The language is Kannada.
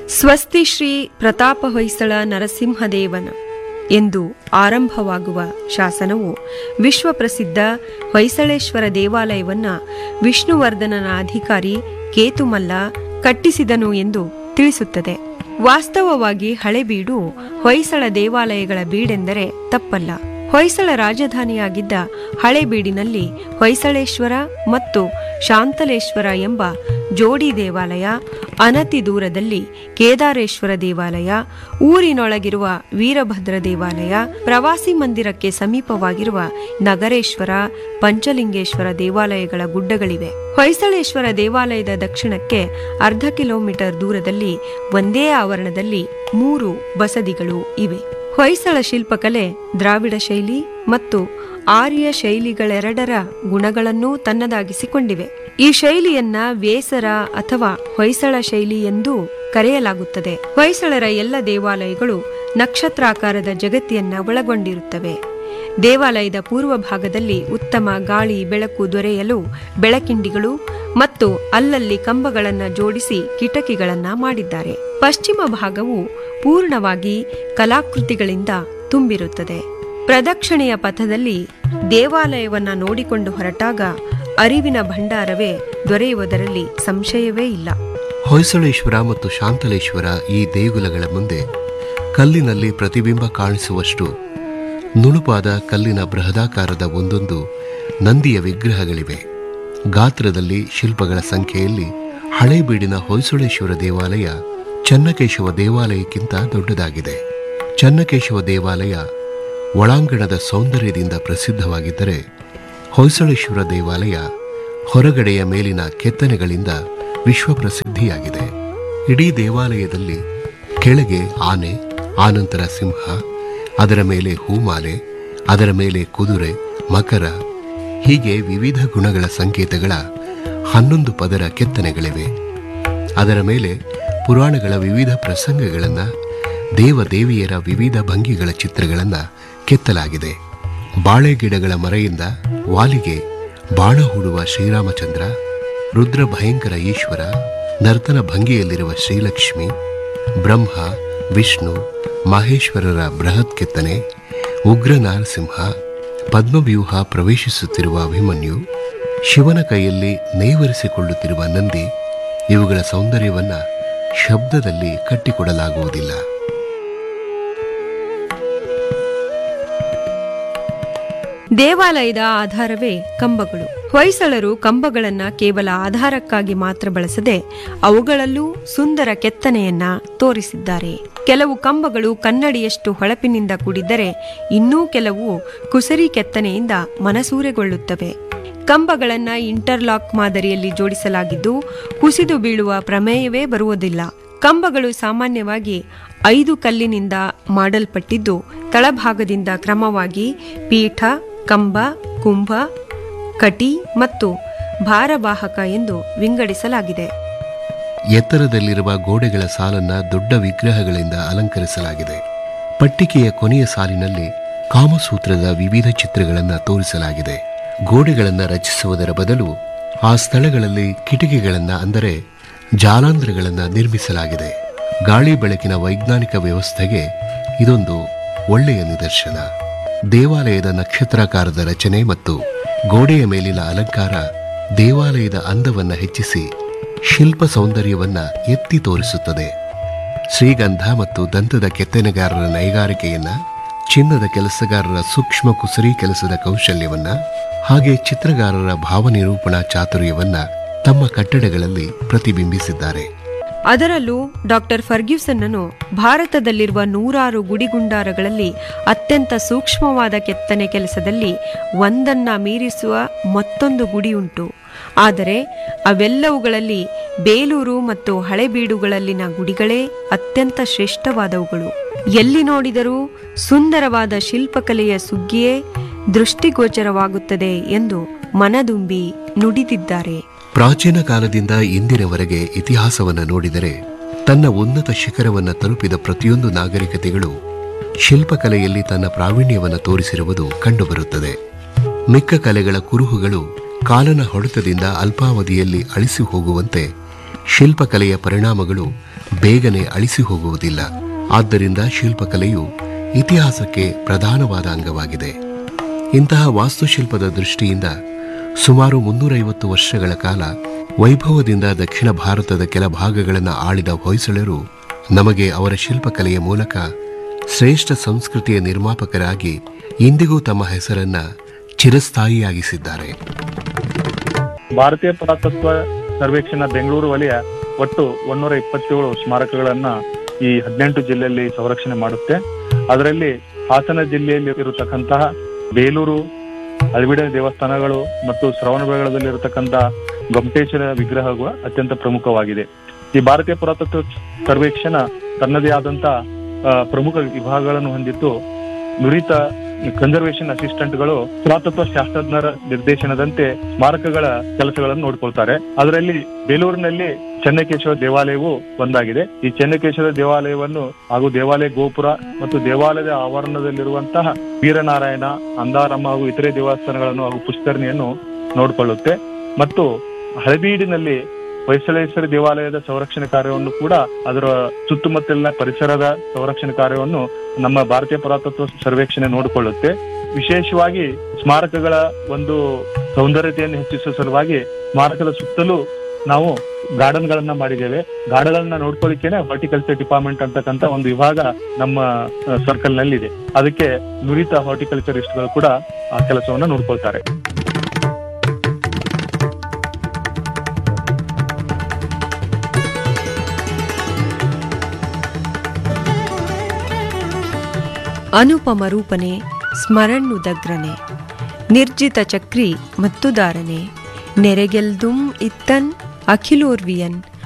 ಸ್ವಸ್ತಿ ಶ್ರೀ ಪ್ರತಾಪ ಹೊಯ್ಸಳ ನರಸಿಂಹದೇವನ ಎಂದು ಆರಂಭವಾಗುವ ಶಾಸನವು ವಿಶ್ವಪ್ರಸಿದ್ಧ ಹೊಯ್ಸಳೇಶ್ವರ ದೇವಾಲಯವನ್ನ ವಿಷ್ಣುವರ್ಧನನ ಅಧಿಕಾರಿ ಕೇತುಮಲ್ಲ ಕಟ್ಟಿಸಿದನು ಎಂದು ತಿಳಿಸುತ್ತದೆ ವಾಸ್ತವವಾಗಿ ಹಳೆಬೀಡು ಹೊಯ್ಸಳ ದೇವಾಲಯಗಳ ಬೀಡೆಂದರೆ ತಪ್ಪಲ್ಲ ಹೊಯ್ಸಳ ರಾಜಧಾನಿಯಾಗಿದ್ದ ಹಳೆಬೀಡಿನಲ್ಲಿ ಹೊಯ್ಸಳೇಶ್ವರ ಮತ್ತು ಶಾಂತಲೇಶ್ವರ ಎಂಬ ಜೋಡಿ ದೇವಾಲಯ ಅನತಿ ದೂರದಲ್ಲಿ ಕೇದಾರೇಶ್ವರ ದೇವಾಲಯ ಊರಿನೊಳಗಿರುವ ವೀರಭದ್ರ ದೇವಾಲಯ ಪ್ರವಾಸಿ ಮಂದಿರಕ್ಕೆ ಸಮೀಪವಾಗಿರುವ ನಗರೇಶ್ವರ ಪಂಚಲಿಂಗೇಶ್ವರ ದೇವಾಲಯಗಳ ಗುಡ್ಡಗಳಿವೆ ಹೊಯ್ಸಳೇಶ್ವರ ದೇವಾಲಯದ ದಕ್ಷಿಣಕ್ಕೆ ಅರ್ಧ ಕಿಲೋಮೀಟರ್ ದೂರದಲ್ಲಿ ಒಂದೇ ಆವರಣದಲ್ಲಿ ಮೂರು ಬಸದಿಗಳು ಇವೆ ಹೊಯ್ಸಳ ಶಿಲ್ಪಕಲೆ ದ್ರಾವಿಡ ಶೈಲಿ ಮತ್ತು ಆರ್ಯ ಶೈಲಿಗಳೆರಡರ ಗುಣಗಳನ್ನೂ ತನ್ನದಾಗಿಸಿಕೊಂಡಿವೆ ಈ ಶೈಲಿಯನ್ನ ವೇಸರ ಅಥವಾ ಹೊಯ್ಸಳ ಶೈಲಿ ಎಂದೂ ಕರೆಯಲಾಗುತ್ತದೆ ಹೊಯ್ಸಳರ ಎಲ್ಲ ದೇವಾಲಯಗಳು ನಕ್ಷತ್ರಾಕಾರದ ಜಗತ್ತಿಯನ್ನ ಒಳಗೊಂಡಿರುತ್ತವೆ ದೇವಾಲಯದ ಪೂರ್ವ ಭಾಗದಲ್ಲಿ ಉತ್ತಮ ಗಾಳಿ ಬೆಳಕು ದೊರೆಯಲು ಬೆಳಕಿಂಡಿಗಳು ಮತ್ತು ಅಲ್ಲಲ್ಲಿ ಕಂಬಗಳನ್ನು ಜೋಡಿಸಿ ಕಿಟಕಿಗಳನ್ನ ಮಾಡಿದ್ದಾರೆ ಪಶ್ಚಿಮ ಭಾಗವು ಪೂರ್ಣವಾಗಿ ಕಲಾಕೃತಿಗಳಿಂದ ತುಂಬಿರುತ್ತದೆ ಪ್ರದಕ್ಷಿಣೆಯ ಪಥದಲ್ಲಿ ದೇವಾಲಯವನ್ನ ನೋಡಿಕೊಂಡು ಹೊರಟಾಗ ಅರಿವಿನ ಭಂಡಾರವೇ ದೊರೆಯುವುದರಲ್ಲಿ ಸಂಶಯವೇ ಇಲ್ಲ ಹೊಯ್ಸಳೇಶ್ವರ ಮತ್ತು ಶಾಂತಲೇಶ್ವರ ಈ ದೇಗುಲಗಳ ಮುಂದೆ ಕಲ್ಲಿನಲ್ಲಿ ಪ್ರತಿಬಿಂಬ ಕಾಣಿಸುವಷ್ಟು ನುಣುಪಾದ ಕಲ್ಲಿನ ಬೃಹದಾಕಾರದ ಒಂದೊಂದು ನಂದಿಯ ವಿಗ್ರಹಗಳಿವೆ ಗಾತ್ರದಲ್ಲಿ ಶಿಲ್ಪಗಳ ಸಂಖ್ಯೆಯಲ್ಲಿ ಹಳೇಬೀಡಿನ ಹೊಯ್ಸಳೇಶ್ವರ ದೇವಾಲಯ ಚನ್ನಕೇಶವ ದೇವಾಲಯಕ್ಕಿಂತ ದೊಡ್ಡದಾಗಿದೆ ಚನ್ನಕೇಶವ ದೇವಾಲಯ ಒಳಾಂಗಣದ ಸೌಂದರ್ಯದಿಂದ ಪ್ರಸಿದ್ಧವಾಗಿದ್ದರೆ ಹೊಯ್ಸಳೇಶ್ವರ ದೇವಾಲಯ ಹೊರಗಡೆಯ ಮೇಲಿನ ಕೆತ್ತನೆಗಳಿಂದ ವಿಶ್ವಪ್ರಸಿದ್ಧಿಯಾಗಿದೆ ಇಡೀ ದೇವಾಲಯದಲ್ಲಿ ಕೆಳಗೆ ಆನೆ ಆನಂತರ ಸಿಂಹ ಅದರ ಮೇಲೆ ಹೂಮಾಲೆ ಅದರ ಮೇಲೆ ಕುದುರೆ ಮಕರ ಹೀಗೆ ವಿವಿಧ ಗುಣಗಳ ಸಂಕೇತಗಳ ಹನ್ನೊಂದು ಪದರ ಕೆತ್ತನೆಗಳಿವೆ ಅದರ ಮೇಲೆ ಪುರಾಣಗಳ ವಿವಿಧ ಪ್ರಸಂಗಗಳನ್ನು ದೇವದೇವಿಯರ ವಿವಿಧ ಭಂಗಿಗಳ ಚಿತ್ರಗಳನ್ನು ಕೆತ್ತಲಾಗಿದೆ ಬಾಳೆ ಗಿಡಗಳ ಮರೆಯಿಂದ ವಾಲಿಗೆ ಬಾಣ ಹೂಡುವ ಶ್ರೀರಾಮಚಂದ್ರ ರುದ್ರ ಭಯಂಕರ ಈಶ್ವರ ನರ್ತನ ಭಂಗಿಯಲ್ಲಿರುವ ಶ್ರೀಲಕ್ಷ್ಮಿ ಬ್ರಹ್ಮ ವಿಷ್ಣು ಮಹೇಶ್ವರರ ಬೃಹತ್ ಕೆತ್ತನೆ ಉಗ್ರ ನಾರಸಿಂಹ ಪದ್ಮವ್ಯೂಹ ಪ್ರವೇಶಿಸುತ್ತಿರುವ ಅಭಿಮನ್ಯು ಶಿವನ ಕೈಯಲ್ಲಿ ನೇವರಿಸಿಕೊಳ್ಳುತ್ತಿರುವ ನಂದಿ ಇವುಗಳ ಸೌಂದರ್ಯವನ್ನ ಶಬ್ದದಲ್ಲಿ ಕಟ್ಟಿಕೊಡಲಾಗುವುದಿಲ್ಲ ದೇವಾಲಯದ ಆಧಾರವೇ ಕಂಬಗಳು ಹೊಯ್ಸಳರು ಕಂಬಗಳನ್ನ ಕೇವಲ ಆಧಾರಕ್ಕಾಗಿ ಮಾತ್ರ ಬಳಸದೆ ಅವುಗಳಲ್ಲೂ ಸುಂದರ ಕೆತ್ತನೆಯನ್ನ ತೋರಿಸಿದ್ದಾರೆ ಕೆಲವು ಕಂಬಗಳು ಕನ್ನಡಿಯಷ್ಟು ಹೊಳಪಿನಿಂದ ಕೂಡಿದ್ದರೆ ಇನ್ನೂ ಕೆಲವು ಕುಸರಿ ಕೆತ್ತನೆಯಿಂದ ಮನಸೂರೆಗೊಳ್ಳುತ್ತವೆ ಕಂಬಗಳನ್ನ ಇಂಟರ್ಲಾಕ್ ಮಾದರಿಯಲ್ಲಿ ಜೋಡಿಸಲಾಗಿದ್ದು ಕುಸಿದು ಬೀಳುವ ಪ್ರಮೇಯವೇ ಬರುವುದಿಲ್ಲ ಕಂಬಗಳು ಸಾಮಾನ್ಯವಾಗಿ ಐದು ಕಲ್ಲಿನಿಂದ ಮಾಡಲ್ಪಟ್ಟಿದ್ದು ತಳಭಾಗದಿಂದ ಕ್ರಮವಾಗಿ ಪೀಠ ಕಂಬ ಕುಂಭ ಕಟಿ ಮತ್ತು ಭಾರವಾಹಕ ಎಂದು ವಿಂಗಡಿಸಲಾಗಿದೆ ಎತ್ತರದಲ್ಲಿರುವ ಗೋಡೆಗಳ ಸಾಲನ್ನ ದೊಡ್ಡ ವಿಗ್ರಹಗಳಿಂದ ಅಲಂಕರಿಸಲಾಗಿದೆ ಪಟ್ಟಿಕೆಯ ಕೊನೆಯ ಸಾಲಿನಲ್ಲಿ ಕಾಮಸೂತ್ರದ ವಿವಿಧ ಚಿತ್ರಗಳನ್ನು ತೋರಿಸಲಾಗಿದೆ ಗೋಡೆಗಳನ್ನು ರಚಿಸುವುದರ ಬದಲು ಆ ಸ್ಥಳಗಳಲ್ಲಿ ಕಿಟಕಿಗಳನ್ನು ಅಂದರೆ ಜಾಲಾಂಧ್ರಗಳನ್ನು ನಿರ್ಮಿಸಲಾಗಿದೆ ಗಾಳಿ ಬೆಳಕಿನ ವೈಜ್ಞಾನಿಕ ವ್ಯವಸ್ಥೆಗೆ ಇದೊಂದು ಒಳ್ಳೆಯ ನಿದರ್ಶನ ದೇವಾಲಯದ ನಕ್ಷತ್ರಾಕಾರದ ರಚನೆ ಮತ್ತು ಗೋಡೆಯ ಮೇಲಿನ ಅಲಂಕಾರ ದೇವಾಲಯದ ಅಂದವನ್ನ ಹೆಚ್ಚಿಸಿ ಶಿಲ್ಪ ಸೌಂದರ್ಯವನ್ನ ಎತ್ತಿ ತೋರಿಸುತ್ತದೆ ಶ್ರೀಗಂಧ ಮತ್ತು ದಂತದ ಕೆತ್ತನೆಗಾರರ ನೈಗಾರಿಕೆಯನ್ನ ಚಿನ್ನದ ಕೆಲಸಗಾರರ ಸೂಕ್ಷ್ಮ ಕುಸರಿ ಕೆಲಸದ ಕೌಶಲ್ಯವನ್ನ ಹಾಗೆ ಚಿತ್ರಗಾರರ ಭಾವನಿರೂಪಣಾ ಚಾತುರ್ಯವನ್ನ ತಮ್ಮ ಕಟ್ಟಡಗಳಲ್ಲಿ ಪ್ರತಿಬಿಂಬಿಸಿದ್ದಾರೆ ಅದರಲ್ಲೂ ಡಾಕ್ಟರ್ ಫರ್ಗ್ಯೂಸನ್ನನು ಭಾರತದಲ್ಲಿರುವ ನೂರಾರು ಗುಡಿಗುಂಡಾರಗಳಲ್ಲಿ ಅತ್ಯಂತ ಸೂಕ್ಷ್ಮವಾದ ಕೆತ್ತನೆ ಕೆಲಸದಲ್ಲಿ ಒಂದನ್ನ ಮೀರಿಸುವ ಮತ್ತೊಂದು ಗುಡಿಯುಂಟು ಆದರೆ ಅವೆಲ್ಲವುಗಳಲ್ಲಿ ಬೇಲೂರು ಮತ್ತು ಹಳೆಬೀಡುಗಳಲ್ಲಿನ ಗುಡಿಗಳೇ ಅತ್ಯಂತ ಶ್ರೇಷ್ಠವಾದವುಗಳು ಎಲ್ಲಿ ನೋಡಿದರೂ ಸುಂದರವಾದ ಶಿಲ್ಪಕಲೆಯ ಸುಗ್ಗಿಯೇ ದೃಷ್ಟಿಗೋಚರವಾಗುತ್ತದೆ ಎಂದು ಮನದುಂಬಿ ನುಡಿದಿದ್ದಾರೆ ಪ್ರಾಚೀನ ಕಾಲದಿಂದ ಇಂದಿನವರೆಗೆ ಇತಿಹಾಸವನ್ನು ನೋಡಿದರೆ ತನ್ನ ಉನ್ನತ ಶಿಖರವನ್ನು ತಲುಪಿದ ಪ್ರತಿಯೊಂದು ನಾಗರಿಕತೆಗಳು ಶಿಲ್ಪಕಲೆಯಲ್ಲಿ ತನ್ನ ಪ್ರಾವೀಣ್ಯವನ್ನು ತೋರಿಸಿರುವುದು ಕಂಡುಬರುತ್ತದೆ ಮಿಕ್ಕ ಕಲೆಗಳ ಕುರುಹುಗಳು ಕಾಲನ ಹೊಡೆತದಿಂದ ಅಲ್ಪಾವಧಿಯಲ್ಲಿ ಅಳಿಸಿ ಹೋಗುವಂತೆ ಶಿಲ್ಪಕಲೆಯ ಪರಿಣಾಮಗಳು ಬೇಗನೆ ಅಳಿಸಿ ಹೋಗುವುದಿಲ್ಲ ಆದ್ದರಿಂದ ಶಿಲ್ಪಕಲೆಯು ಇತಿಹಾಸಕ್ಕೆ ಪ್ರಧಾನವಾದ ಅಂಗವಾಗಿದೆ ಇಂತಹ ವಾಸ್ತುಶಿಲ್ಪದ ದೃಷ್ಟಿಯಿಂದ ಸುಮಾರು ಮುನ್ನೂರೈವತ್ತು ವರ್ಷಗಳ ಕಾಲ ವೈಭವದಿಂದ ದಕ್ಷಿಣ ಭಾರತದ ಕೆಲ ಭಾಗಗಳನ್ನು ಆಳಿದ ಹೊಯ್ಸಳರು ನಮಗೆ ಅವರ ಶಿಲ್ಪಕಲೆಯ ಮೂಲಕ ಶ್ರೇಷ್ಠ ಸಂಸ್ಕೃತಿಯ ನಿರ್ಮಾಪಕರಾಗಿ ಇಂದಿಗೂ ತಮ್ಮ ಹೆಸರನ್ನ ಚಿರಸ್ಥಾಯಿಯಾಗಿಸಿದ್ದಾರೆ ಭಾರತೀಯ ಪುರಾತತ್ವ ಸರ್ವೇಕ್ಷಣಾ ಬೆಂಗಳೂರು ವಲಯ ಒಟ್ಟು ಒಂದೂರ ಇಪ್ಪತ್ತೇಳು ಸ್ಮಾರಕಗಳನ್ನ ಈ ಹದಿನೆಂಟು ಜಿಲ್ಲೆಯಲ್ಲಿ ಸಂರಕ್ಷಣೆ ಮಾಡುತ್ತೆ ಅದರಲ್ಲಿ ಹಾಸನ ಜಿಲ್ಲೆಯಲ್ಲಿ ಇರತಕ್ಕಂತಹ ಬೇಲೂರು ಅಳವಿಡ ದೇವಸ್ಥಾನಗಳು ಮತ್ತು ಶ್ರವಣಬೆಳಗೊಳದಲ್ಲಿ ಇರತಕ್ಕಂತ ಗೊಮ್ಮಟೇಶ್ವರ ವಿಗ್ರಹಗಳು ಅತ್ಯಂತ ಪ್ರಮುಖವಾಗಿದೆ ಈ ಭಾರತೀಯ ಪುರಾತತ್ವ ಸರ್ವೇಕ್ಷಣಾ ತನ್ನದೇ ಆದಂತ ಆ, ಪ್ರಮುಖ ವಿಭಾಗಗಳನ್ನು ಹೊಂದಿದ್ದು ನುರಿತ ಕನ್ಸರ್ವೇಷನ್ ಅಸಿಸ್ಟೆಂಟ್ಗಳು ಪುರಾತತ್ವ ಶಾಸ್ತ್ರಜ್ಞರ ನಿರ್ದೇಶನದಂತೆ ಸ್ಮಾರಕಗಳ ಕೆಲಸಗಳನ್ನು ನೋಡ್ಕೊಳ್ತಾರೆ ಅದರಲ್ಲಿ ಬೇಲೂರಿನಲ್ಲಿ ಚೆನ್ನಕೇಶ್ವರ ದೇವಾಲಯವು ಒಂದಾಗಿದೆ ಈ ಚೆನ್ನಕೇಶ್ವರ ದೇವಾಲಯವನ್ನು ಹಾಗೂ ದೇವಾಲಯ ಗೋಪುರ ಮತ್ತು ದೇವಾಲಯದ ಆವರಣದಲ್ಲಿರುವಂತಹ ವೀರನಾರಾಯಣ ಅಂದಾರಮ್ಮ ಹಾಗೂ ಇತರೆ ದೇವಸ್ಥಾನಗಳನ್ನು ಹಾಗೂ ಪುಷ್ಕರಣಿಯನ್ನು ನೋಡಿಕೊಳ್ಳುತ್ತೆ ಮತ್ತು ಹಳಬೀಡಿನಲ್ಲಿ ಹೊಯ್ಸಳೇಶ್ವರ ದೇವಾಲಯದ ಸಂರಕ್ಷಣೆ ಕಾರ್ಯವನ್ನು ಕೂಡ ಅದರ ಸುತ್ತಮುತ್ತಲಿನ ಪರಿಸರದ ಸಂರಕ್ಷಣೆ ಕಾರ್ಯವನ್ನು ನಮ್ಮ ಭಾರತೀಯ ಪುರಾತತ್ವ ಸರ್ವೇಕ್ಷಣೆ ನೋಡಿಕೊಳ್ಳುತ್ತೆ ವಿಶೇಷವಾಗಿ ಸ್ಮಾರಕಗಳ ಒಂದು ಸೌಂದರ್ಯತೆಯನ್ನು ಹೆಚ್ಚಿಸುವ ಸಲುವಾಗಿ ಸ್ಮಾರಕದ ಸುತ್ತಲೂ ನಾವು ಗಾರ್ಡನ್ ಗಳನ್ನ ಮಾಡಿದ್ದೇವೆ ಗಾರ್ಡನ್ ಗಳನ್ನ ನೋಡ್ಕೊಳ್ಳಿಕ್ಕೇನೆ ಹಾರ್ಟಿಕಲ್ಚರ್ ಡಿಪಾರ್ಟ್ಮೆಂಟ್ ಅಂತಕ್ಕಂತ ಒಂದು ವಿಭಾಗ ನಮ್ಮ ಸರ್ಕಲ್ ನಲ್ಲಿ ಇದೆ ಅದಕ್ಕೆ ನುರಿತ ಹಾರ್ಟಿಕಲ್ಚರಿಸ್ಟ್ಗಳು ಕೂಡ ಆ ಕೆಲಸವನ್ನ ನೋಡ್ಕೊಳ್ತಾರೆ ಅನುಪಮ ರೂಪನೆ ಸ್ಮರಣ್ಣುದಗ್ರನೆ ನಿರ್ಜಿತ ಚಕ್ರಿ ಮತ್ತು ಧಾರಣೆ ನೆರೆಗೆಲ್ದುಂ ಇತ್ತನ್ ಅಖಿಲೋರ್ವಿಯನ್